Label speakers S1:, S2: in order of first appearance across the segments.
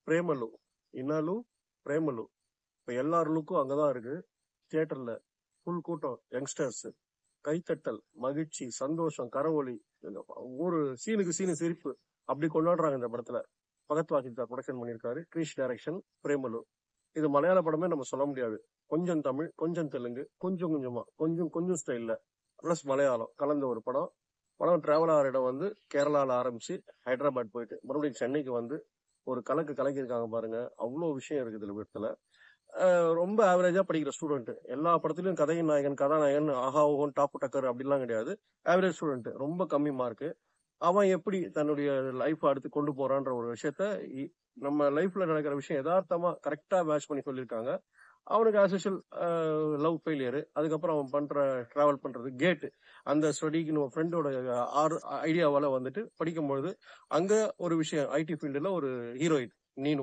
S1: பிரேமலு இன்னாலு பிரேமலு இப்ப எல்லார் லுக்கும் அங்கதான் இருக்கு தியேட்டர்ல ஃபுல் கூட்டம் யங்ஸ்டர்ஸ் கைத்தட்டல் மகிழ்ச்சி சந்தோஷம் கரவொலி ஒரு சீனுக்கு சீனு சிரிப்பு அப்படி கொண்டாடுறாங்க இந்த படத்துல பகத் வாசிதா ப்ரொடக்ஷன் பண்ணியிருக்காரு கிரீஷ் டைரக்ஷன் பிரேமலு இது மலையாள படமே நம்ம சொல்ல முடியாது கொஞ்சம் தமிழ் கொஞ்சம் தெலுங்கு கொஞ்சம் கொஞ்சமா கொஞ்சம் கொஞ்சம் ஸ்டைல்ல பிளஸ் மலையாளம் கலந்த ஒரு படம் படம் டிராவல் ஆகிற இடம் வந்து கேரளால ஆரம்பிச்சு ஹைதராபாத் போயிட்டு மறுபடியும் சென்னைக்கு வந்து ஒரு கலக்கு கலக்கியிருக்காங்க பாருங்க அவ்வளோ விஷயம் இருக்குது இதுல இடத்துல அஹ் ரொம்ப ஆவரேஜா படிக்கிற ஸ்டூடெண்ட் எல்லா படத்துலயும் கதையின் நாயகன் கதாநாயகன் ஆஹா ஓஹோன் டாப் டக்கர் அப்படிலாம் கிடையாது ஆவரேஜ் ஸ்டூடெண்ட் ரொம்ப கம்மி மார்க் அவன் எப்படி தன்னுடைய லைஃப் அடுத்து கொண்டு போறான்ற ஒரு விஷயத்த இ- நம்ம லைஃப்ல நடக்கிற விஷயம் யதார்த்தமா கரெக்டா மேட்ச் பண்ணி சொல்லியிருக்காங்க அவனுக்கு ஆசிஷல் லவ் ஃபெயிலியர் அதுக்கப்புறம் அவன் பண்ற டிராவல் பண்றது கேட் அந்த ஸ்டடிக்கு ஃப்ரெண்டோட ஆறு ஐடியாவால வந்துட்டு படிக்கும்பொழுது அங்க ஒரு விஷயம் ஐடி ஃபீல்டுல ஒரு ஹீரோயின் நீனு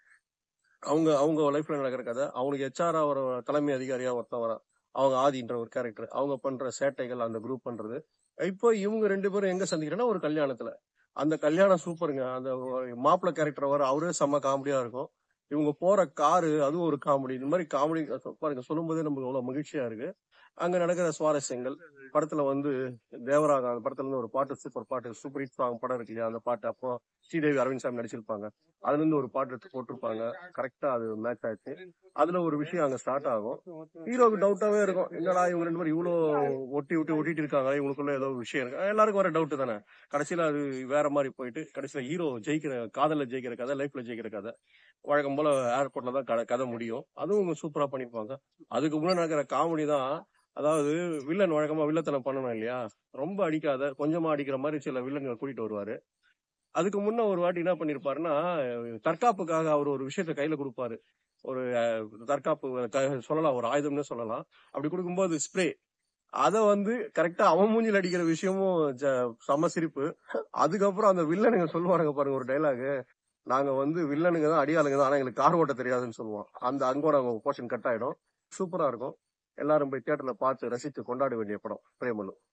S1: அவங்க அவங்க லைஃப்ல நடக்கிற கதை அவனுக்கு ஹெச்ஆர் ஒரு தலைமை அதிகாரியா ஒருத்தன் வரான் அவங்க ஆதின்ற ஒரு கேரக்டர் அவங்க பண்ற சேட்டைகள் அந்த குரூப் பண்றது இப்போ இவங்க ரெண்டு பேரும் எங்க சந்திக்கிறேன்னா ஒரு கல்யாணத்துல அந்த கல்யாணம் சூப்பருங்க அந்த மாப்பிள்ள கேரக்டர் வர அவரே செம்ம காமெடியா இருக்கும் இவங்க போற காரு அதுவும் ஒரு காமெடி இந்த மாதிரி காமெடி பாருங்க சொல்லும்போதே நமக்கு எவ்வளவு மகிழ்ச்சியா இருக்கு அங்க நடக்கிற சுவாரஸ்யங்கள் படத்துல வந்து தேவராக அந்த படத்துல இருந்து ஒரு பாட்டு சூப்பர் பாட்டு சூப்பர் ஹிட் சாங் படம் இருக்கு இல்லையா அந்த பாட்டு அப்போ ஸ்ரீதேவி அரவிந்த் சாமி நடிச்சிருப்பாங்க அதுல இருந்து ஒரு பாட்டு எடுத்து போட்டிருப்பாங்க கரெக்டா அது மேட்ச் ஆச்சு அதுல ஒரு விஷயம் அங்க ஸ்டார்ட் ஆகும் ஹீரோக்கு டவுட்டாவே இருக்கும் என்னடா இவங்க ரெண்டு பேரும் இவ்வளவு ஒட்டி விட்டு ஒட்டிட்டு இருக்காங்க இவங்களுக்குள்ள ஏதோ ஒரு விஷயம் இருக்கு எல்லாருக்கும் வர டவுட் தானே கடைசியில அது வேற மாதிரி போயிட்டு கடைசியில ஹீரோ ஜெயிக்கிற காதல்ல ஜெயிக்கிற கதை லைஃப்ல ஜெயிக்கிற கதை வழக்கம் போல ஏர்போர்ட்ல தான் கதை- கதை முடியும் அதுவும் இவங்க சூப்பரா பண்ணிருப்பாங்க அதுக்கு முன்னாடி நடக்கிற காமெடி தான் அதாவது வில்லன் வழக்கமா வில்லத்தனம் பண்ணணும் இல்லையா ரொம்ப அடிக்காத கொஞ்சமா அடிக்கிற மாதிரி சில வில்லன்கள் கூட்டிட்டு வருவாரு அதுக்கு முன்ன ஒரு வாட்டி என்ன பண்ணிருப்பாருன்னா தற்காப்புக்காக அவர் ஒரு விஷயத்த கையில கொடுப்பாரு ஒரு அஹ், தற்காப்பு க- சொல்லலாம் ஒரு ஆயுதம்னு சொல்லலாம் அப்படி கொடுக்கும்போது ஸ்ப்ரே அத வந்து கரெக்டா அவன் மூஞ்சில அடிக்கிற விஷயமும் ஜ- செம சிரிப்பு அதுக்கப்புறம் அந்த வில்லனுங்க சொல்லுவாருங்க பாருங்க ஒரு டைலாக் நாங்க வந்து வில்லனுங்க தான் அடியாளுங்க தான் ஆனா எங்களுக்கு கார் ஓட்ட தெரியாதுன்னு சொல்லுவோம் அந்த அங்கோட அவங்க போர்ஷன் கட் ஆயிடும் சூப்பரா இருக்கும் எல்லாரும் போய் தியேட்டர்ல பார்த்து ரசித்து கொண்டாட வேண்டிய படம் பிரேமலு